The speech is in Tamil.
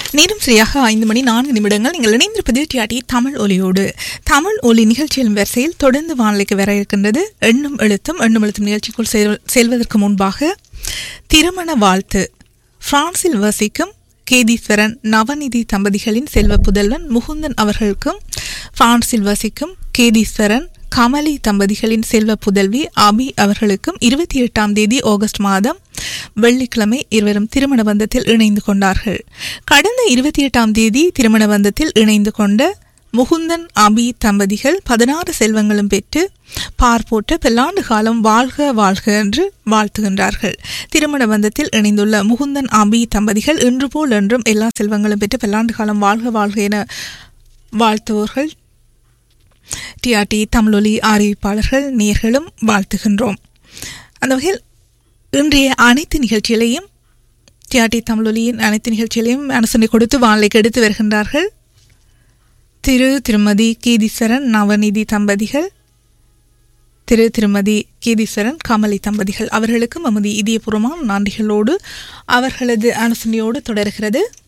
நேரம் சரியாக ஐந்து மணி நான்கு நிமிடங்கள் நீங்கள் இணைந்திருப்பது டிஆர்டி தமிழ் ஒலியோடு தமிழ் ஒலி நிகழ்ச்சியின் வரிசையில் தொடர்ந்து வானிலைக்கு வர இருக்கின்றது எண்ணும் எழுத்தும் எண்ணும் எழுத்தும் நிகழ்ச்சிக்குள் செல்- செல்வதற்கு முன்பாக திருமண வாழ்த்து பிரான்சில் வசிக்கும் கேதீஸ்வரன் நவநிதி தம்பதிகளின் செல்வ புதல்வன் முகுந்தன் அவர்களுக்கும் பிரான்சில் வசிக்கும் கேதீஸ்வரன் கமலி தம்பதிகளின் செல்வ புதல்வி அபி அவர்களுக்கும் இருபத்தி எட்டாம் தேதி ஆகஸ்ட் மாதம் வெள்ளிக்கிழமை இருவரும் திருமண பந்தத்தில் இணைந்து கொண்டார்கள் கடந்த இருபத்தி எட்டாம் தேதி திருமண பந்தத்தில் இணைந்து கொண்ட முகுந்தன் அபி தம்பதிகள் பதினாறு செல்வங்களும் பெற்று பார்ப்போட்டு பல்லாண்டு காலம் வாழ்க வாழ்க என்று வாழ்த்துகின்றார்கள் திருமண பந்தத்தில் இணைந்துள்ள முகுந்தன் அபி தம்பதிகள் இன்று போல் என்றும் எல்லா செல்வங்களும் பெற்று பல்லாண்டு காலம் வாழ்க வாழ்க என வாழ்த்துவோர்கள் டிஆர்டி தமிழொலி அறிவிப்பாளர்கள் நேர்களும் வாழ்த்துகின்றோம் அந்த வகையில் இன்றைய அனைத்து நிகழ்ச்சிகளையும் டிஆர்டி தமிழொலியின் அனைத்து நிகழ்ச்சிகளையும் அனுசரணை கொடுத்து வானிலைக்கு எடுத்து வருகின்றார்கள் திரு திருமதி கீதீஸ்வரன் நவநிதி தம்பதிகள் திரு திருமதி கீதீஸ்வரன் கமலி தம்பதிகள் அவர்களுக்கும் நமது இதயபூர்வமான நன்றிகளோடு அவர்களது அனுசரணையோடு தொடர்கிறது